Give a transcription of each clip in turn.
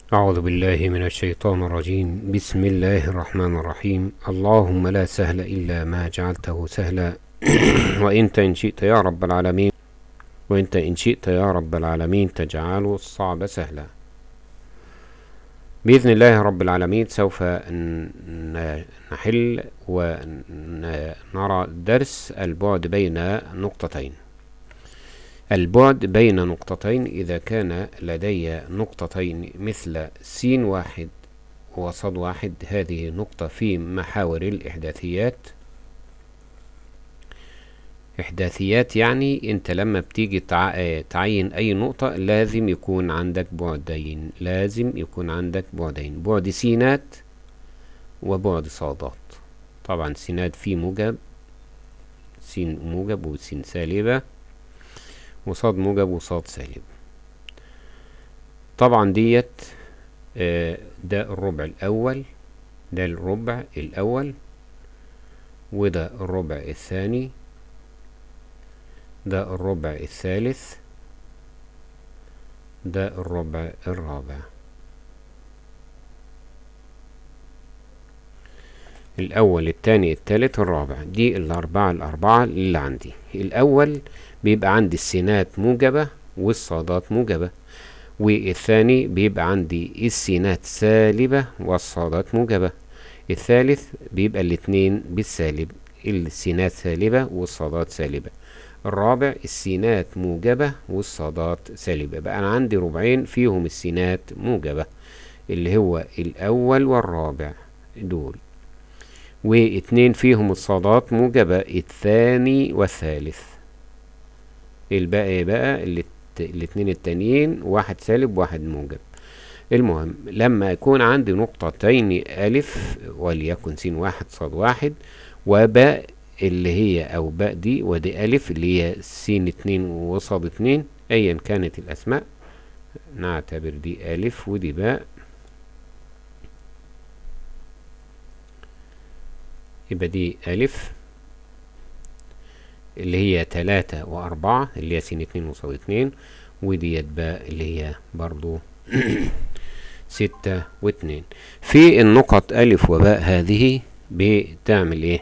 أعوذ بالله من الشيطان الرجيم بسم الله الرحمن الرحيم اللهم لا سهل إلا ما جعلته سهلا وإنت إن شئت يا رب العالمين وإنت إن شئت يا رب العالمين تجعل الصعب سهلا بإذن الله رب العالمين سوف نحل ونرى درس البعد بين نقطتين البعد بين نقطتين إذا كان لدي نقطتين مثل س واحد وصد واحد هذه نقطة في محاور الإحداثيات إحداثيات يعني أنت لما بتيجي تعين أي نقطة لازم يكون عندك بعدين لازم يكون عندك بعدين بعد سينات وبعد صادات طبعا سينات فيه موجب سين موجب وسين سالبة وصاد موجب وصاد سالب طبعا ديت ده الربع الأول ده الربع الأول وده الربع الثاني ده الربع الثالث ده الربع الرابع الأول التاني التالت الرابع دي الأربعة الأربعة اللي عندي الأول بيبقى عندي السينات موجبة والصادات موجبة والثاني بيبقى عندي السينات سالبة والصادات موجبة الثالث بيبقى الاتنين بالسالب السينات سالبة والصادات سالبة الرابع السينات موجبة والصادات سالبة بقى أنا عندي ربعين فيهم السينات موجبة اللي هو الأول والرابع دول واتنين فيهم الصادات موجبة الثاني والثالث الباقي بقى الاتنين التانيين واحد سالب واحد موجب المهم لما يكون عندي نقطتين ألف وليكن س واحد صاد واحد وباء اللي هي أو باء دي ودي ألف اللي هي س اتنين وصاد اتنين أيا كانت الأسماء نعتبر دي ألف ودي باء يبقى دي ألف اللي هي تلاتة وأربعة اللي هي س اتنين وصاد اتنين وديت باء اللي هي برضو ستة واتنين في النقط ألف وباء هذه بتعمل ايه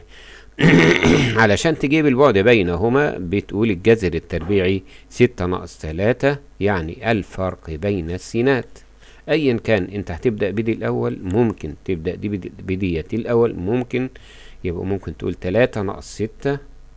علشان تجيب البعد بينهما بتقول الجذر التربيعي ستة ناقص تلاتة يعني الفرق بين السينات ايا كان انت هتبدأ بدي الاول ممكن تبدأ دي بديت الاول ممكن يبقى ممكن تقول تلاتة ناقص ستة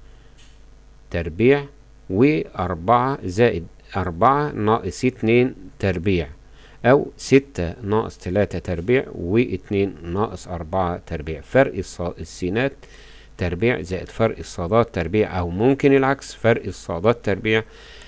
تربيع وأربعة زائد أربعة ناقص اتنين تربيع أو ستة ناقص تلاتة تربيع واتنين ناقص أربعة تربيع فرق السينات تربيع زائد فرق الصادات تربيع أو ممكن العكس فرق الصادات تربيع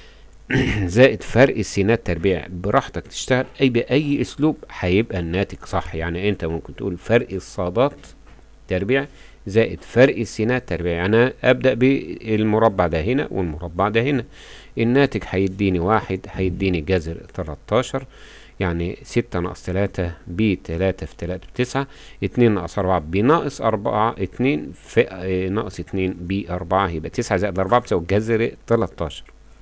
زائد فرق السينات تربيع براحتك تشتغل أي بأي أسلوب هيبقى الناتج صح يعني أنت ممكن تقول فرق الصادات تربيع زائد فرق السينات تربيع يعني أبدأ بالمربع ده هنا والمربع ده هنا الناتج هيديني واحد هيديني جذر 13 يعني ستة ناقص تلاتة بتلاتة في تلاتة بتسعة اتنين ناقص أربعة بناقص أربعة اتنين في اه ناقص اتنين بأربعة يبقى تسعة زائد أربعة بتساوي جذر تلاتاشر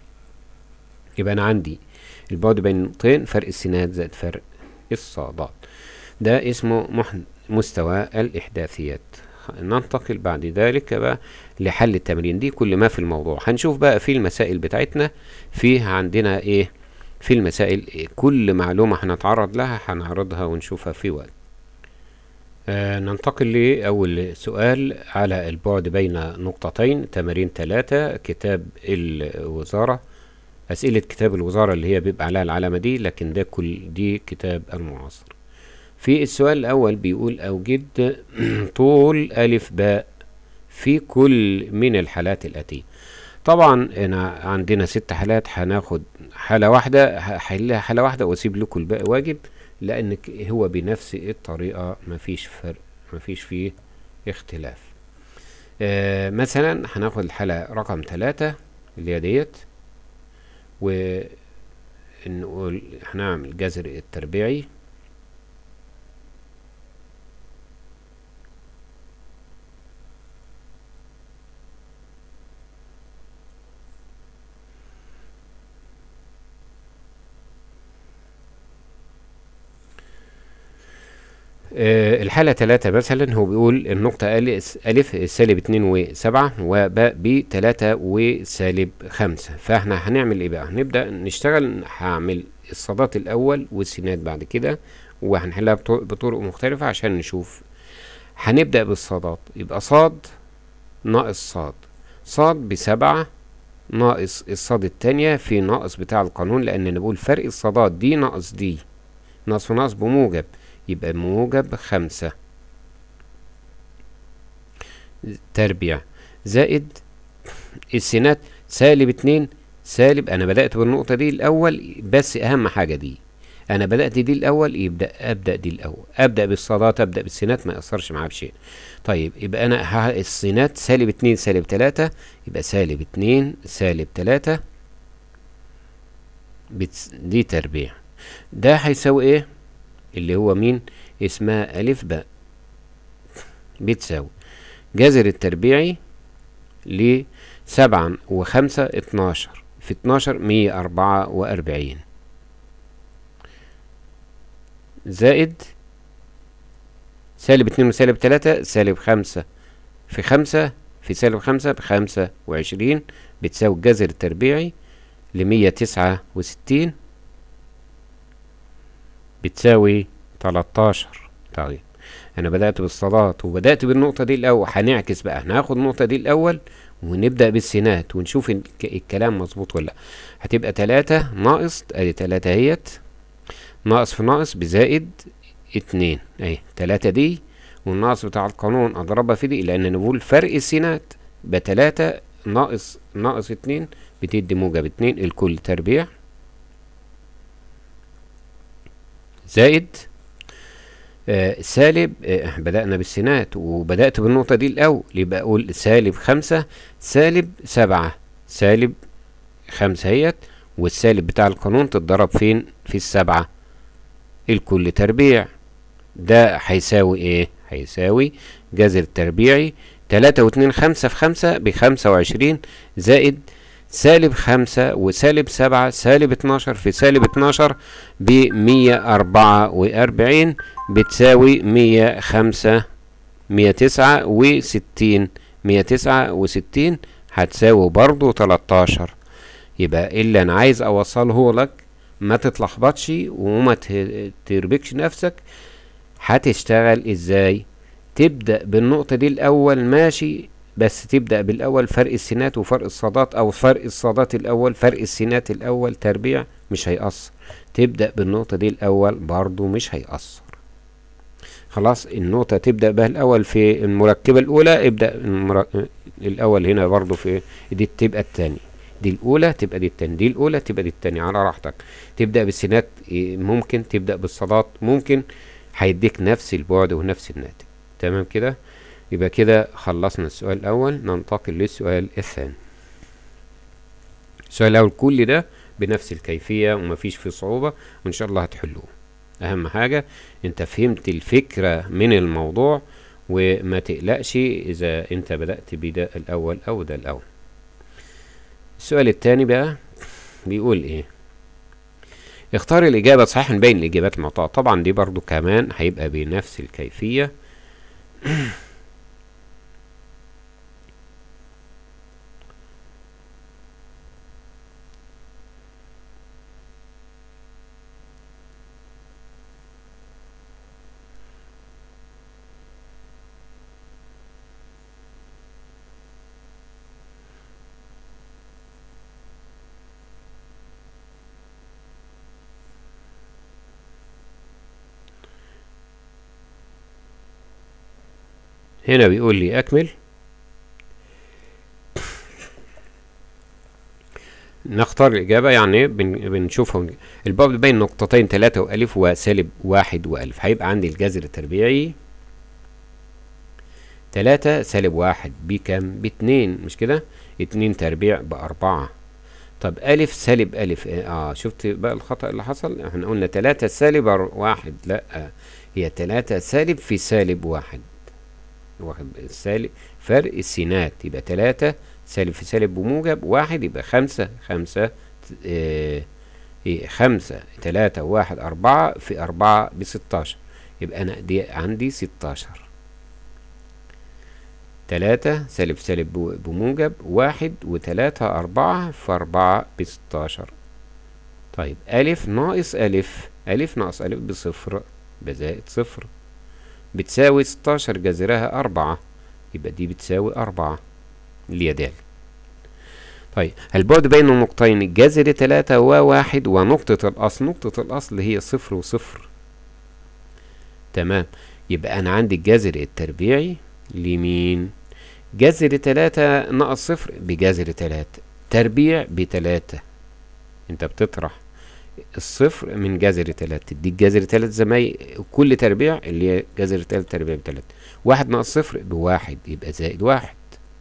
يبقى أنا عندي البعد بين النقطتين فرق السينات زائد فرق الصادات ده اسمه مستوى الإحداثيات ننتقل بعد ذلك بقى لحل التمرين دي كل ما في الموضوع هنشوف بقى في المسائل بتاعتنا فيه عندنا ايه في المسائل إيه كل معلومة هنتعرض لها هنعرضها ونشوفها في وقت آه ننتقل لأول سؤال على البعد بين نقطتين تمارين ثلاثة كتاب الوزارة أسئلة كتاب الوزارة اللي هي بيبقى عليها العلامة دي لكن ده كل دي كتاب المعاصر في السؤال الأول بيقول أوجد طول ألف باء في كل من الحالات الآتية طبعا هنا عندنا ست حالات هناخد حالة واحدة هحلها حالة واحدة واسيب لكم الباقي واجب لأن هو بنفس الطريقة مفيش فرق مفيش فيه اختلاف آه مثلا هناخد الحالة رقم ثلاثة اللي هي ديت ونقول هنعمل جذر التربيعي آه الحالة تلاتة مثلا هو بيقول النقطة ألف ألف سالب اتنين وسبعة وباء ب تلاتة وسالب خمسة فاحنا هنعمل ايه بقى؟ هنبدأ نشتغل هعمل الصادات الأول والسينات بعد كده وهنحلها بطرق, بطرق مختلفة عشان نشوف هنبدأ بالصادات يبقى صاد ناقص صاد صاد بسبعة ناقص الصاد التانية في ناقص بتاع القانون لأن أنا بقول فرق الصادات دي ناقص دي ناقص وناقص بموجب يبقى موجب خمسة تربيع زائد السينات سالب اتنين سالب أنا بدأت بالنقطة دي الأول بس أهم حاجة دي أنا بدأت دي الأول يبدأ أبدأ دي الأول أبدأ بالصادات أبدأ بالسينات ما يأثرش معاه بشيء طيب يبقى أنا ها السينات سالب اتنين سالب تلاتة يبقى سالب اتنين سالب تلاتة بتس دي تربيع ده هيساوي ايه اللي هو مين اسمها ألف باء بتساوي جذر التربيعي لسبعة وخمسة اتناشر في اتناشر مية أربعة وأربعين زائد سالب اتنين وسالب تلاتة سالب خمسة في خمسة في سالب خمسة بخمسة وعشرين بتساوي الجذر التربيعي لمية تسعة وستين بتساوي تلاتاشر طيب انا بدأت بالصادات وبدأت بالنقطة دي الاول هنعكس بقى هناخد النقطة دي الاول ونبدأ بالسينات ونشوف الكلام مظبوط ولا لا هتبقى تلاتة ناقص ادي تلاتة اهيت ناقص في ناقص بزائد اتنين اهي تلاتة دي والناقص بتاع القانون اضربها في دي لان نقول فرق السينات بتلاتة ناقص ناقص اتنين بتدي موجب اتنين الكل تربيع زائد آه سالب آه بدأنا بالسينات وبدأت بالنقطة دي الأول يبقى أقول سالب خمسة سالب سبعة سالب خمسة هيت والسالب بتاع القانون تتضرب فين في السبعة الكل تربيع ده هيساوي ايه هيساوي جذر التربيعي تلاتة واتنين خمسة في خمسة بخمسة وعشرين زائد سالب خمسة وسالب سبعة سالب اتناشر في سالب اتناشر بمية أربعة وأربعين بتساوي مية خمسة مية تسعة وستين مية تسعة وستين هتساوي برضو تلاتاشر يبقى اللي أنا عايز أوصله لك ما تتلخبطش وما تربكش نفسك هتشتغل ازاي تبدأ بالنقطة دي الأول ماشي بس تبدأ بالأول فرق السينات وفرق الصادات أو فرق الصادات الأول فرق السينات الأول تربيع مش هيأثر تبدأ بالنقطة دي الأول برضو مش هيأثر خلاص النقطة تبدأ بها الأول في المركبة الأولى ابدأ المر... الأول هنا برضو في دي تبقى التاني دي الأولى تبقى دي التاني دي الأولى تبقى دي التانية على راحتك تبدأ بالسينات ممكن تبدأ بالصادات ممكن هيديك نفس البعد ونفس الناتج تمام كده يبقى كده خلصنا السؤال الأول ننتقل للسؤال الثاني السؤال الأول كل ده بنفس الكيفية ومفيش فيه صعوبة وإن شاء الله هتحلوه أهم حاجة أنت فهمت الفكرة من الموضوع وما تقلقش إذا أنت بدأت بده الأول أو ده الأول السؤال الثاني بقى بيقول إيه اختار الإجابة صحيح من بين الإجابات المعطاة طبعا دي برضو كمان هيبقى بنفس الكيفية هنا بيقول لي أكمل نختار الإجابة يعني بن بنشوفهم الباب بين نقطتين تلاتة وألف وسالب واحد وألف هيبقى عندي الجذر التربيعي تلاتة سالب واحد بكم باتنين مش كده اتنين تربيع بأربعة طب ألف سالب ألف اه شفت بقى الخطأ اللي حصل احنا قلنا تلاتة سالب واحد لأ هي تلاتة سالب في سالب واحد واحد سالب فرق السينات يبقى تلاتة سالب في سالب بموجب واحد يبقى خمسة خمسة اه خمسة تلاتة واحد أربعة في أربعة بستاشر يبقى انا دي عندي ستاشر تلاتة سالب سالب ب- بموجب واحد وتلاتة أربعة فأربعة بستاشر طيب ألف ناقص ألف ألف ناقص ألف بصفر بزائد صفر بتساوي ستاشر جذرها أربعة يبقى دي بتساوي أربعة اللي هي د طيب البعد بين النقطتين جذر تلاتة وواحد ونقطة الأصل نقطة الأصل هي صفر وصفر تمام يبقى أنا عندي الجذر التربيعي لمين جذر تلاتة ناقص صفر بجذر تلاتة تربيع بتلاتة انت بتطرح الصفر من جذر تلاتة تديك جذر تلاتة زي ما هي كل تربيع اللي هي جذر تلاتة تربيع بتلاتة واحد ناقص صفر بواحد يبقى زائد واحد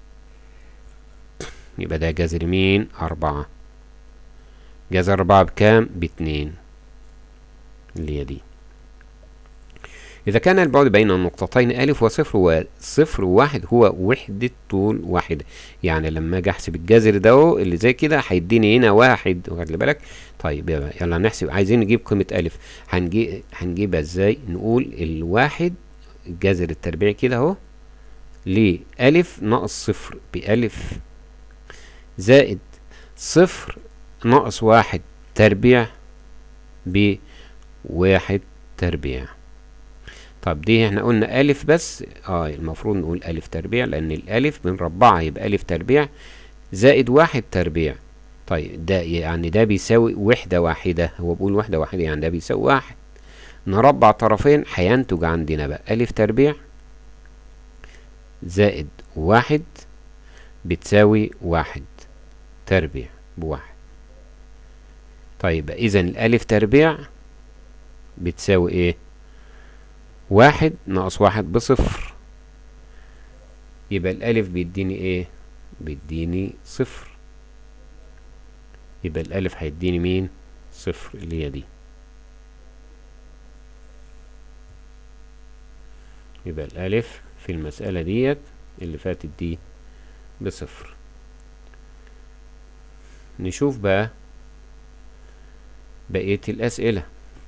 يبقى ده جذر مين أربعة جذر أربعة بكام باتنين اللي هي دي إذا كان البعد بين النقطتين ألف وصفر وصفر وواحد هو وحدة طول واحدة يعني لما أجي أحسب الجذر ده أهو اللي زي كده هيديني هنا واحد واخد بالك طيب يلا يلا نحسب عايزين نجيب قيمة ألف هنجي هنجيبها إزاي نقول الواحد الجذر التربيعي كده أهو لألف ناقص صفر بألف زائد صفر ناقص واحد تربيع بواحد تربيع طب دي احنا قلنا ألف بس اه المفروض نقول ألف تربيع لأن الألف بنربعها يبقى ألف تربيع زائد واحد تربيع طيب ده يعني ده بيساوي وحدة واحدة هو بيقول وحدة واحدة يعني ده بيساوي واحد نربع طرفين هينتج عندنا بقى ألف تربيع زائد واحد بتساوي واحد تربيع بواحد طيب إذا الألف تربيع بتساوي إيه؟ واحد ناقص واحد بصفر يبقى الألف بيديني إيه؟ بيديني صفر يبقى الألف هيديني مين؟ صفر اللي هي دي يبقى الألف في المسألة ديت اللي فاتت دي بصفر نشوف بقى بقية الأسئلة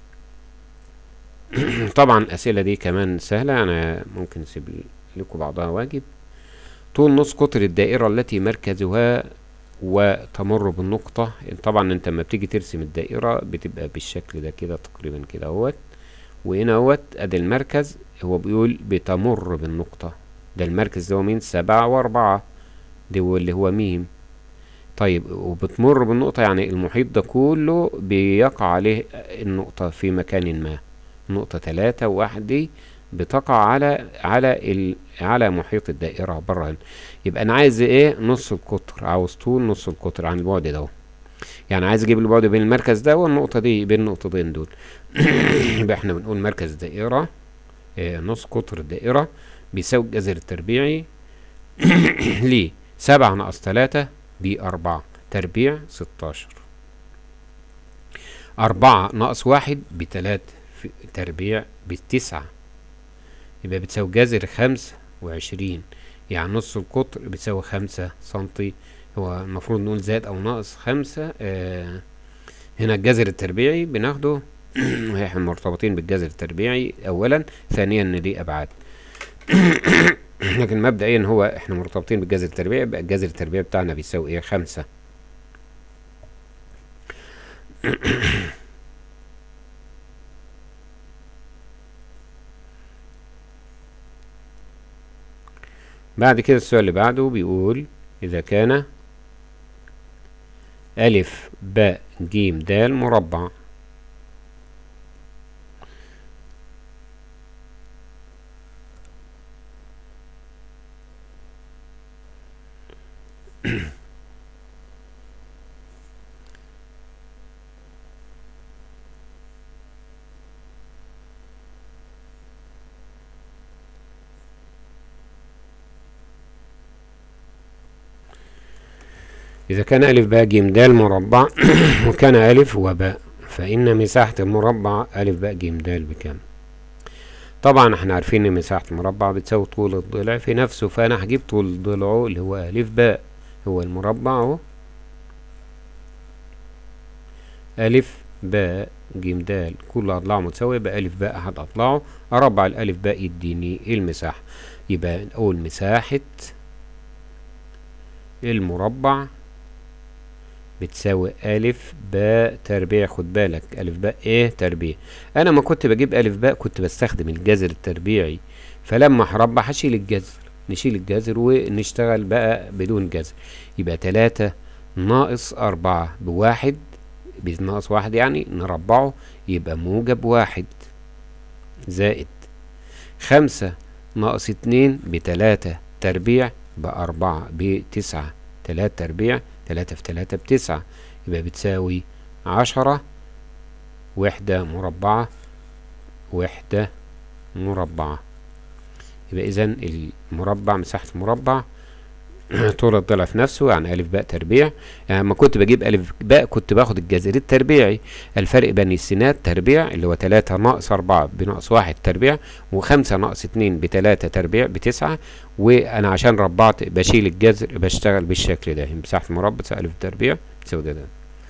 طبعا الأسئلة دي كمان سهلة أنا ممكن أسيب لكم بعضها واجب طول نص قطر الدائرة التي مركزها وتمر بالنقطة طبعا انت لما بتيجي ترسم الدائرة بتبقى بالشكل ده كده تقريبا كده اهوت وهنا اهوت ادي المركز هو بيقول بتمر بالنقطة ده المركز ده هو مين سبعة واربعة ده هو اللي هو ميم طيب وبتمر بالنقطة يعني المحيط ده كله بيقع عليه النقطة في مكان ما نقطة تلاتة وواحد دي بتقع على على ال على محيط الدائرة بره يبقى أنا عايز إيه نص القطر عاوز طول نص القطر عن البعد ده يعني عايز أجيب البعد بين المركز ده والنقطة دي بين النقطتين دول يبقى إحنا بنقول مركز دائرة إيه نص قطر الدائرة بيساوي الجذر التربيعي ليه سبعة ناقص تلاتة بأربعة تربيع ستاشر أربعة ناقص واحد بتلاتة تربيع بتسعة يبقى بتساوي جذر خمسة وعشرين يعني نص القطر بتساوي خمسة سنتي هو المفروض نقول زائد أو ناقص خمسة آه هنا الجذر التربيعي بناخده احنا مرتبطين بالجذر التربيعي أولا ثانيا إن دي أبعاد لكن مبدئيا هو احنا مرتبطين بالجذر التربيعي يبقى الجذر التربيعي بتاعنا بيساوي ايه خمسة بعد كده السؤال اللي بعده بيقول إذا كان ألف باء جيم دال مربع إذا كان ألف باء جيم دال مربع وكان ألف وباء فإن مساحة المربع ألف باء جيم دال بكام؟ طبعا احنا عارفين ان مساحة المربع بتساوي طول الضلع في نفسه فأنا هجيب طول ضلعه اللي هو ألف باء هو المربع اهو ألف باء ج د كل أضلاعه متساوية يبقى ألف باء أحد أضلاعه أربع الألف باء يديني المساحة يبقى نقول مساحة المربع بتساوي ألف باء تربيع خد بالك ألف باء إيه تربيع أنا ما كنت بجيب ألف باء كنت بستخدم الجذر التربيعي فلما هربع هشيل الجذر نشيل الجذر ونشتغل بقى بدون جذر يبقى تلاتة ناقص أربعة بواحد بناقص واحد يعني نربعه يبقى موجب واحد زائد خمسة ناقص اتنين بتلاتة تربيع بأربعة بتسعة تلاتة تربيع تلاتة في تلاتة بتسعة يبقى بتساوي عشرة وحدة مربعة وحدة مربعة يبقى إذا المربع مساحة المربع طول الضلع في نفسه يعني ألف باء تربيع يعني لما كنت بجيب ألف باء كنت باخد الجذر التربيعي الفرق بين السينات تربيع اللي هو تلاتة ناقص أربعة بناقص واحد تربيع وخمسة ناقص اتنين بتلاتة تربيع بتسعة وأنا عشان ربعت بشيل الجذر بشتغل بالشكل ده مساحة المربع تساوي ألف تربيع تساوي ده, ده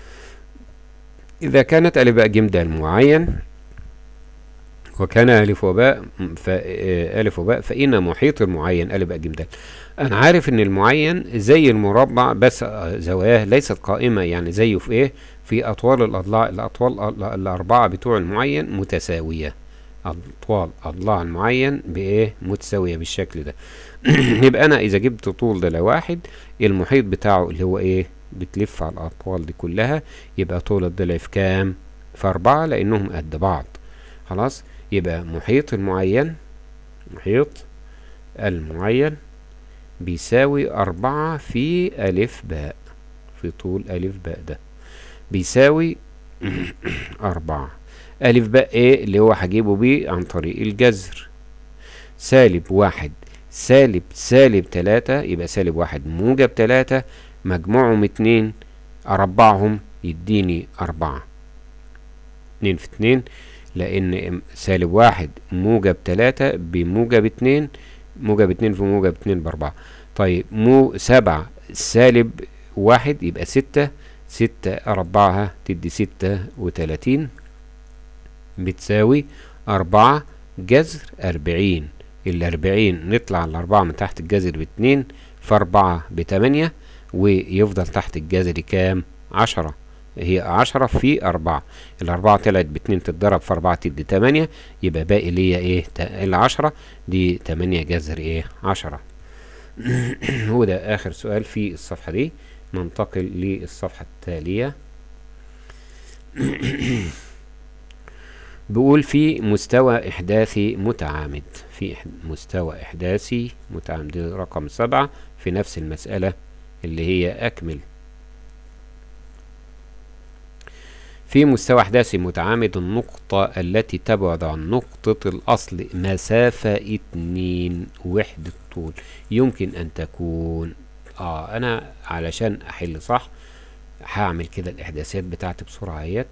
إذا كانت ألف باء ج د معين وكان ألف وباء ألف وباء فإن محيط المعين ألف باء ج د أنا عارف إن المعين زي المربع بس زواياه ليست قائمة يعني زيه في إيه؟ في أطوال الأضلاع الأطوال الأربعة بتوع المعين متساوية أطوال أضلاع المعين بإيه؟ متساوية بالشكل ده يبقى أنا إذا جبت طول ضلع واحد المحيط بتاعه اللي هو إيه؟ بتلف على الأطوال دي كلها يبقى طول الضلع في كام؟ في أربعة لأنهم قد بعض خلاص؟ يبقى محيط المعين محيط المعين بيساوي أربعة في ألف باء في طول ألف باء ده بيساوي أربعة ألف باء إيه اللي هو هجيبه بيه عن طريق الجذر سالب واحد سالب سالب تلاتة يبقى سالب واحد موجب تلاتة مجموعهم اتنين أربعهم يديني أربعة اتنين في اتنين لأن سالب واحد موجب تلاتة بموجب اتنين موجب اتنين في موجب اتنين بأربعة طيب مو سبعة سالب واحد يبقى ستة ستة أربعها تدي ستة وتلاتين بتساوي أربعة جذر أربعين الأربعين نطلع الأربعة من تحت الجذر باتنين فأربعة بتمانية ويفضل تحت الجذر كام عشرة هي عشرة في أربعة الأربعة طلعت باتنين تتضرب في أربعة تدي تمانية يبقى باقي ليا إيه العشرة دي تمانية جذر إيه عشرة هو ده آخر سؤال في الصفحة دي ننتقل للصفحة التالية بيقول في مستوى إحداثي متعامد في مستوى إحداثي متعامد رقم سبعة في نفس المسألة اللي هي أكمل في مستوى إحداثي متعامد النقطة التي تبعد عن نقطة الأصل مسافة اتنين وحدة طول يمكن أن تكون آه أنا علشان أحل صح هعمل كده الإحداثيات بتاعتي بسرعة اهيت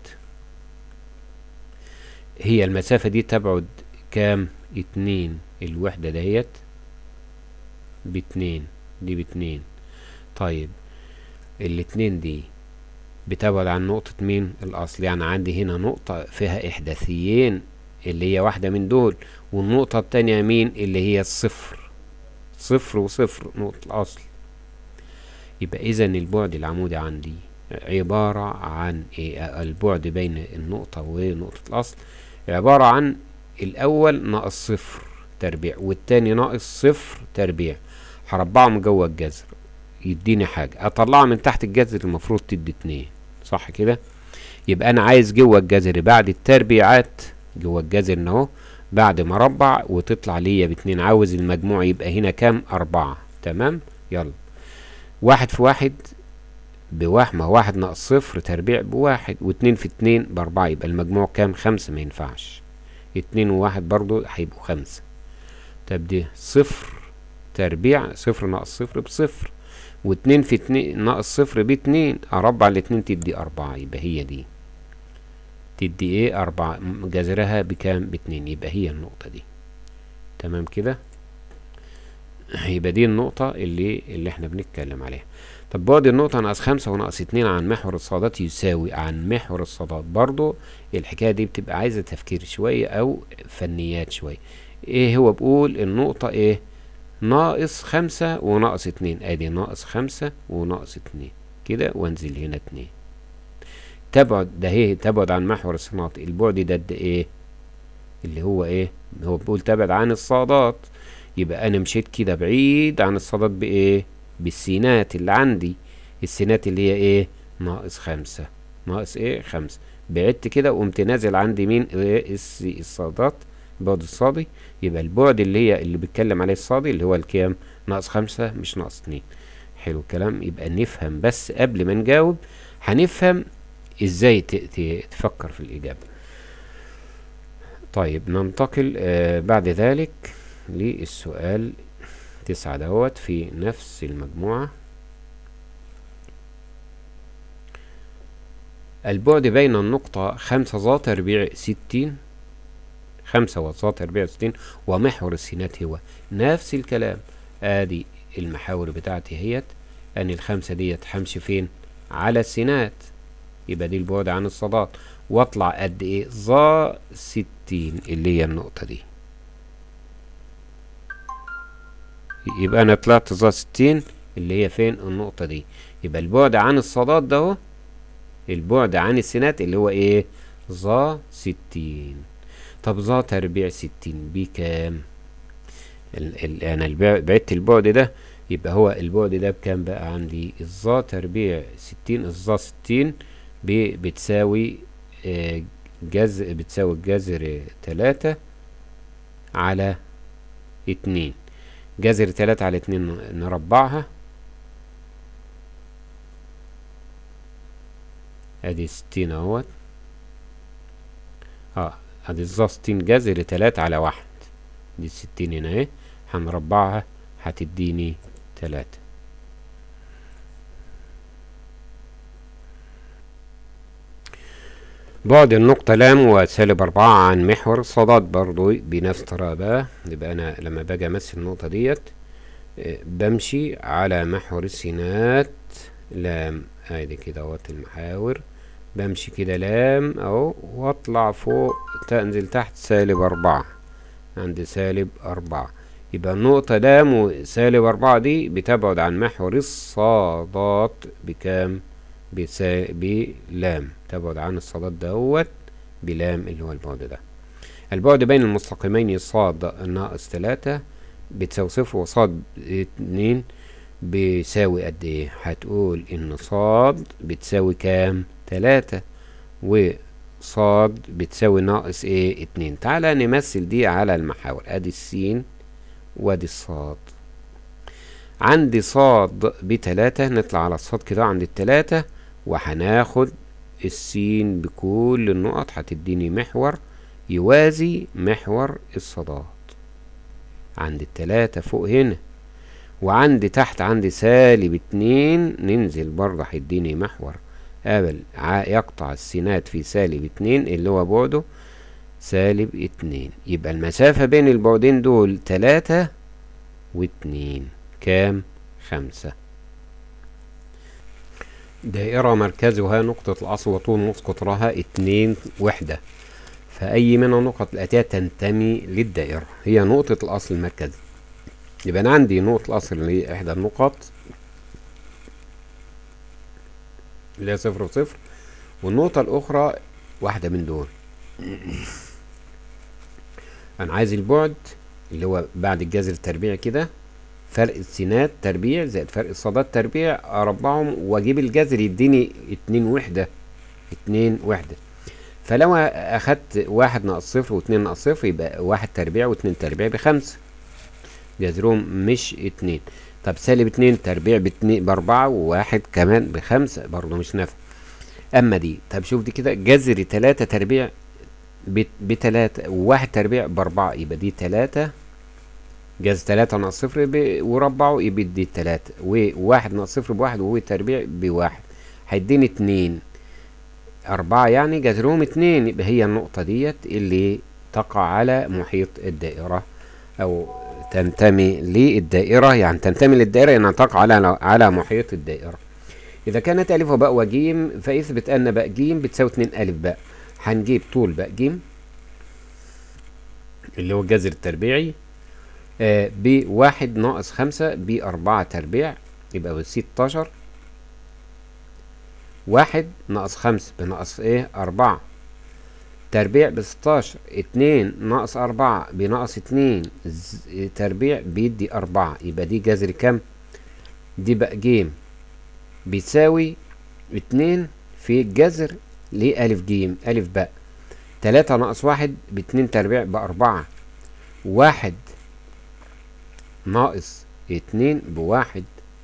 هي المسافة دي تبعد كام اتنين الوحدة دهيت باتنين دي باتنين طيب الاتنين دي بتبعد عن نقطة مين الأصل يعني عندي هنا نقطة فيها إحداثيين اللي هي واحدة من دول والنقطة التانية مين اللي هي الصفر صفر وصفر نقطة الأصل يبقى إذا البعد العمودي عندي عبارة عن إيه البعد بين النقطة ونقطة الأصل عبارة عن الأول ناقص صفر تربيع والتاني ناقص صفر تربيع هربعهم جوه الجذر يديني حاجة أطلعها من تحت الجذر المفروض تدي اتنين صح كده يبقى أنا عايز جوه الجذر بعد التربيعات جوه الجذر اهو بعد ما ربع وتطلع ليا باتنين عاوز المجموع يبقى هنا كام أربعة تمام يلا واحد في واحد بواحد ما واحد ناقص صفر تربيع بواحد واتنين في اتنين بأربعة يبقى المجموع كام خمسة ما ينفعش اتنين وواحد برضو هيبقوا خمسة طب دي صفر تربيع صفر ناقص صفر بصفر واتنين في اتنين ناقص صفر باتنين أربع الاتنين تدي أربعة يبقى هي دي تدي ايه أربعة جذرها بكام باتنين يبقى هي النقطة دي تمام كده يبقى دي النقطة اللي اللي احنا بنتكلم عليها طب بعد النقطة ناقص خمسة وناقص اتنين عن محور الصادات يساوي عن محور الصادات برضو الحكاية دي بتبقى عايزة تفكير شوية أو فنيات شوية ايه هو بقول النقطة ايه ناقص خمسة وناقص اتنين ادي ناقص خمسة وناقص اتنين كده وانزل هنا اتنين تبعد ده هي تبعد عن محور الصناط البعد ده قد ايه اللي هو ايه هو بيقول تبعد عن الصادات يبقى انا مشيت كده بعيد عن الصادات بايه بالسينات اللي عندي السينات اللي هي ايه ناقص خمسة ناقص ايه خمسة بعدت كده وقمت نازل عندي مين إيه الس- الصادات البعد الصادي يبقى البعد اللي هي اللي بيتكلم عليه الصادي اللي هو الكام ناقص خمسة مش ناقص اتنين حلو الكلام يبقى نفهم بس قبل ما نجاوب هنفهم ازاي ت- ت- تفكر في الإجابة طيب ننتقل آه بعد ذلك للسؤال تسعة دوت في نفس المجموعة البعد بين النقطة خمسة ذا تربيع ستين خمسة وذا تربيع ستين ومحور السينات هو نفس الكلام ادي المحاور بتاعتي هيت ان الخمسة ديت همشي فين على السينات يبقى دي البعد عن الصادات واطلع قد ايه ذا ستين اللي هي النقطة دي يبقى انا طلعت ذا ستين اللي هي فين النقطة دي يبقى البعد عن الصادات ده اهو البعد عن السينات اللي هو ايه ذا ستين طب ذا تربيع ستين بكام ال ال انا البع- بعدت البعد ده يبقى هو البعد ده بكام بقى عندي الذا تربيع ستين الذا ستين ب- بتساوي آه، جذر بتساوي الجذر تلاتة على اتنين جذر تلاتة على اتنين ن- نربعها ادي ستين اهوت اه ادي الظا ستين جذر تلاتة على واحد دي الستين هنا اهي هنربعها هتديني تلاتة بعد النقطة لام وسالب أربعة عن محور الصادات برضو بنفس الطريقة بقى يبقى أنا لما باجي أمثل النقطة ديت آه، بمشي على محور السينات لام ادي كده اهوت المحاور بمشي كده لام اهو واطلع فوق تنزل تحت سالب أربعة عند سالب أربعة يبقى النقطة لام وسالب أربعة دي بتبعد عن محور الصادات بكام؟ بسا... بلام تبعد عن الصادات دوت بلام اللي هو البعد ده البعد بين المستقيمين صاد ناقص تلاتة بتساوي صفر وصاد اتنين بيساوي قد ايه هتقول ان صاد بتساوي كام تلاتة وصاد بتساوي ناقص ايه اتنين تعالى نمثل دي على المحاور ادي السين وادي الصاد عندي صاد بتلاتة نطلع على الصاد كده عند التلاتة وهناخد السين بكل النقط هتديني محور يوازي محور الصادات عند التلاتة فوق هنا وعندي تحت عندي سالب اتنين ننزل برضه هيديني محور قابل ع- يقطع السينات في سالب اتنين اللي هو بعده سالب اتنين يبقى المسافة بين البعدين دول تلاتة واتنين كام خمسة دائرة مركزها نقطة الأصل وطول نص قطرها اتنين وحدة فأي من النقط الآتية تنتمي للدائرة هي نقطة الأصل المركزي يبقى أنا عندي نقطة الأصل اللي هي إحدى النقط اللي هي صفر وصفر والنقطة الأخرى واحدة من دول أنا عايز البعد اللي هو بعد الجذر التربيعي كده فرق السينات تربيع زائد فرق الصادات تربيع أربعهم وأجيب الجذر يديني اتنين وحدة اتنين وحدة فلو أخدت واحد ناقص صفر واتنين ناقص صفر يبقى واحد تربيع واتنين تربيع بخمسة جذرهم مش اتنين طب سالب اتنين تربيع باتنين بأربعة وواحد كمان بخمسة برضه مش نافع أما دي طب شوف دي كده جذر تلاتة تربيع بت- بتلاتة وواحد تربيع بأربعة يبقى دي تلاتة جذر تلاتة ناقص صفر ب- وربعه يبقى دي تلاتة وواحد ناقص صفر بواحد وهو تربيع بواحد هيديني اتنين أربعة يعني جذرهم اتنين يبقى هي النقطة ديت اللي تقع على محيط الدائرة أو تنتمي للدائرة يعني تنتمي للدائرة يعني تقع على على محيط الدائرة إذا كانت ألف وباء وجيم فاثبت أن باء جيم بتساوي 2 ألف باء هنجيب طول باء جيم اللي هو الجذر التربيعي آه بواحد ناقص خمسة بأربعة تربيع يبقى ستاشر واحد ناقص خمسة بناقص ايه أربعة تربيع بستاشر اتنين ناقص أربعة بناقص اتنين تربيع بيدي أربعة يبقى دي جذر كام؟ دي بقى جيم بيساوي اتنين في الجذر لألف جيم ألف باء تلاتة ناقص واحد باتنين تربيع بأربعة واحد ناقص اتنين بواحد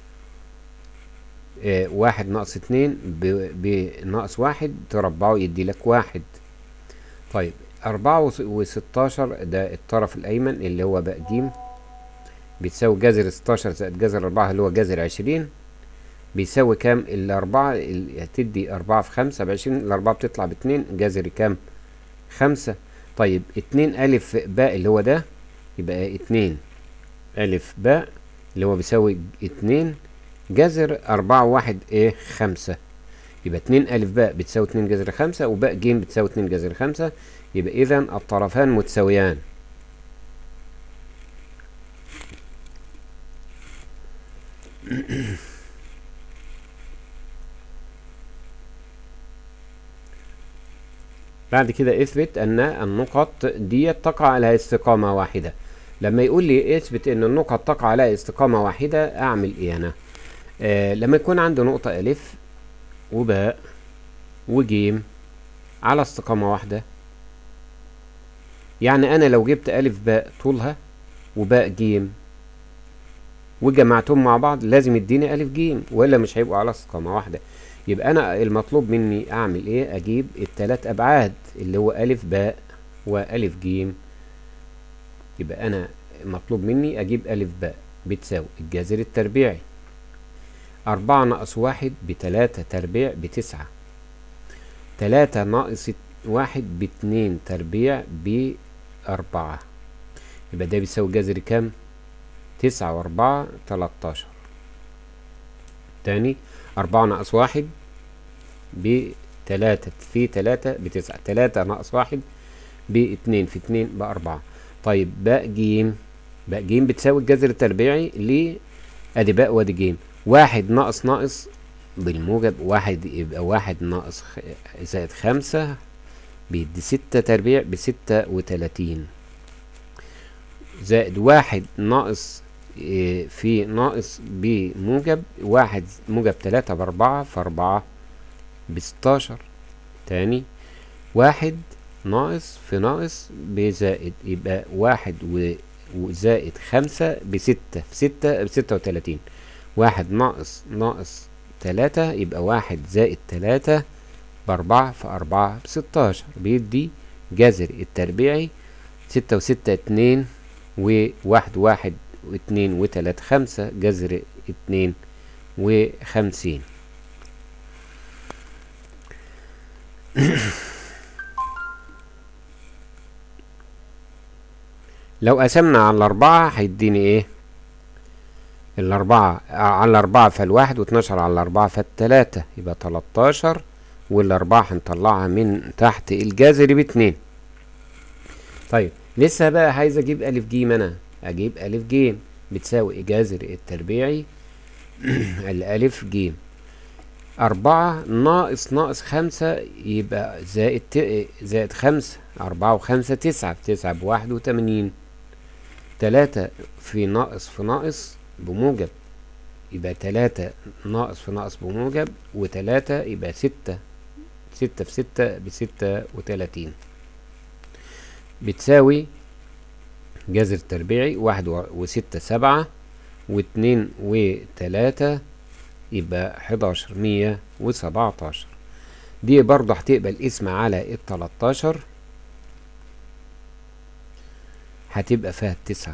اه واحد ناقص اتنين بناقص واحد تربعه يدي لك واحد طيب أربعة وستاشر ده الطرف الأيمن اللي هو بقى جيم بتساوي جذر ستاشر زائد جذر أربعة اللي هو جذر عشرين بيساوي كام الأربعة هتدي أربعة في خمسة بعشرين الأربعة بتطلع باتنين جذر كام خمسة طيب اتنين ألف باء اللي هو ده يبقى اتنين ألف باء اللي هو بيساوي اتنين جذر أربعة واحد ايه خمسة يبقى اتنين ألف باء بتساوي اتنين جذر خمسة وباء جيم بتساوي اتنين جذر خمسة يبقى إذا الطرفان متساويان بعد كده اثبت ان النقط دي تقع على استقامة واحدة لما يقول لي اثبت ان النقط تقع على استقامة واحدة اعمل ايه انا آه لما يكون عندي نقطة الف وباء وجيم على استقامة واحدة يعني انا لو جبت الف باء طولها وباء جيم وجمعتهم مع بعض لازم يديني الف جيم ولا مش هيبقوا على استقامة واحدة يبقى انا المطلوب مني اعمل ايه اجيب التلات ابعاد اللي هو الف باء والف جيم يبقى انا مطلوب مني اجيب الف باء بتساوي الجذر التربيعي أربعة ناقص واحد بتلاتة تربيع بتسعة تلاتة ناقص واحد باتنين تربيع بأربعة يبقى ده بيساوي جذر كام؟ تسعة وأربعة تلاتاشر تاني أربعة ناقص واحد بتلاتة في تلاتة بتسعة تلاتة ناقص واحد باتنين في اتنين بأربعة طيب باء جيم باء جيم بتساوي الجذر التربيعي ل ادي باء وادي جيم واحد ناقص ناقص بالموجب واحد يبقى واحد ناقص زائد خمسة بيدي ستة تربيع بستة وتلاتين زائد واحد ناقص في ناقص بموجب واحد موجب تلاتة بأربعة فأربعة بستاشر تاني واحد ناقص في ناقص بزائد يبقى واحد وزائد خمسة بستة في ستة بستة وتلاتين واحد ناقص ناقص تلاتة يبقى واحد زائد تلاتة بأربعة في أربعة بستاشر بيدي جذر التربيعي ستة وستة اتنين وواحد واحد واتنين وتلاتة خمسة جذر اتنين وخمسين لو قسمنا على الأربعة هيديني ايه الأربعة على الأربعة فالواحد واتناشر على الأربعة فالتلاتة يبقى تلاتاشر والأربعة هنطلعها من تحت الجذر باتنين طيب لسه بقى عايز أجيب ألف جيم أنا أجيب ألف جيم بتساوي جذر التربيعي الألف جيم أربعة ناقص ناقص خمسة يبقى زائد زائد خمسة أربعة وخمسة تسعة تسعة بواحد وتمانين تلاتة في ناقص في ناقص بموجب يبقى تلاتة ناقص في ناقص بموجب وتلاتة يبقى ستة ستة في ستة بستة وتلاتين بتساوي جذر تربيعي واحد وستة سبعة واتنين وتلاتة يبقى حداشر مية وسبعتاشر دي برضه هتقبل اسم على التلاتاشر هتبقى فيها التسعة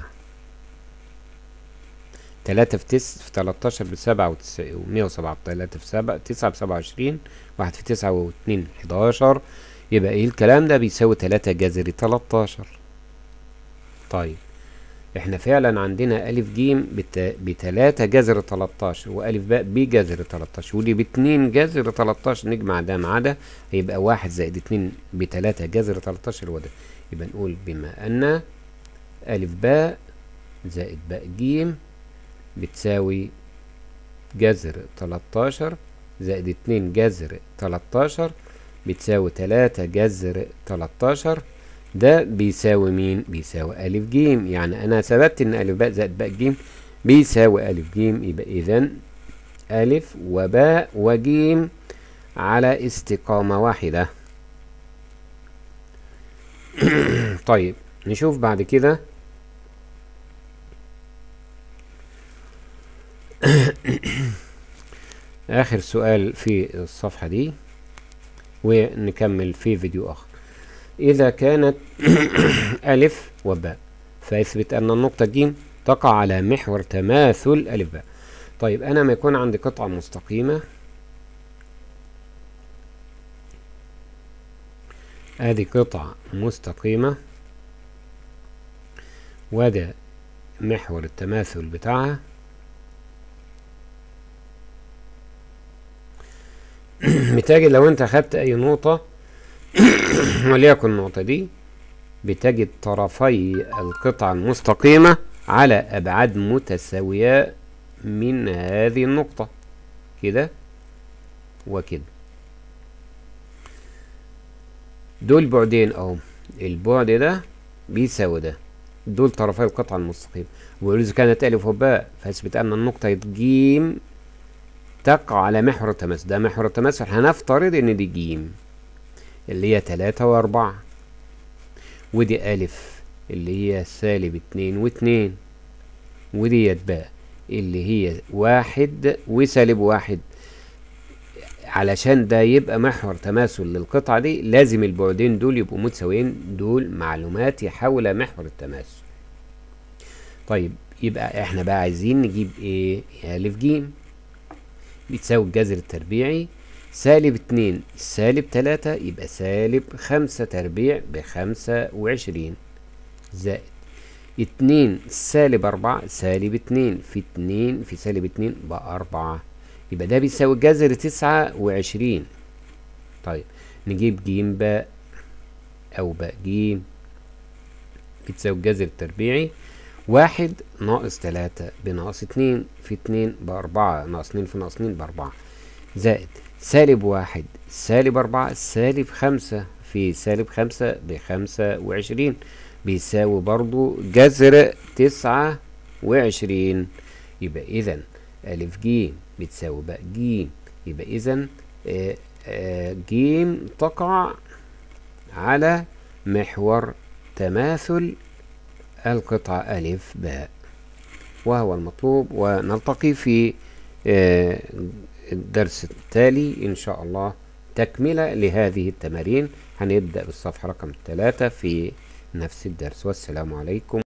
تلاتة في تس في تلاتاشر بسبعة ومية وسبعة تلاتة في سبعة تسعة بسبعة وعشرين واحد في تسعة واتنين حداشر يبقى ايه الكلام ده بيساوي تلاتة جذري تلاتاشر طيب احنا فعلا عندنا ألف جيم بت... بتلاتة جذر 13 وألف باء بجذر 13 ودي باتنين جذر 13 نجمع ده مع ده هيبقى واحد زائد اتنين بتلاتة جذر 13 هو ده يبقى نقول بما أن ألف باء زائد باء جيم بتساوي جذر 13 زائد اتنين جذر 13 بتساوي تلاتة جذر 13 ده بيساوي مين؟ بيساوي ألف جيم يعني أنا ثبت إن ألف باء زائد باء جيم بيساوي ألف جيم يبقى إذا ألف وباء وجيم على استقامة واحدة طيب نشوف بعد كده آخر سؤال في الصفحة دي ونكمل في فيديو آخر إذا كانت ألف وباء فيثبت أن النقطة ج تقع على محور تماثل ألف باء طيب أنا ما يكون عندي قطعة مستقيمة ادي قطعة مستقيمة وده محور التماثل بتاعها بتجد لو انت خدت اي نقطة وليكن النقطة دي بتجد طرفي القطعة المستقيمة على أبعاد متساوية من هذه النقطة كده وكده دول بعدين اهو البعد ده بيساوي ده دول طرفي القطعة المستقيمة وإذا كانت ألف وباء فاثبت أن النقطة ج تقع على محور التماثل ده محور التماثل هنفترض إن دي ج اللي هي تلاتة وأربعة ودي ألف اللي هي سالب اتنين واتنين وديت باء اللي هي واحد وسالب واحد علشان ده يبقى محور تماثل للقطعة دي لازم البعدين دول يبقوا متساويين دول معلومات حول محور التماثل طيب يبقى احنا بقى عايزين نجيب ايه ألف جيم بتساوي الجذر التربيعي سالب اتنين سالب تلاتة يبقى سالب خمسة تربيع بخمسة وعشرين زائد اتنين سالب أربعة سالب اتنين في اتنين في سالب اتنين بأربعة يبقى ده بيساوي جذر تسعة وعشرين طيب نجيب جيم باء أو باء جيم بتساوي الجذر التربيعي واحد ناقص تلاتة بناقص اتنين في اتنين بأربعة ناقص اتنين في ناقص اتنين بأربعة زائد سالب واحد سالب أربعة سالب خمسة في سالب خمسة بخمسة وعشرين بيساوي برضو جذر تسعة وعشرين يبقى إذا ألف جيم بتساوي بقى ج يبقى إذا ج تقع على محور تماثل القطعة ألف باء وهو المطلوب ونلتقي في الدرس التالي إن شاء الله تكملة لهذه التمارين هنبدأ بالصفحة رقم ثلاثة في نفس الدرس والسلام عليكم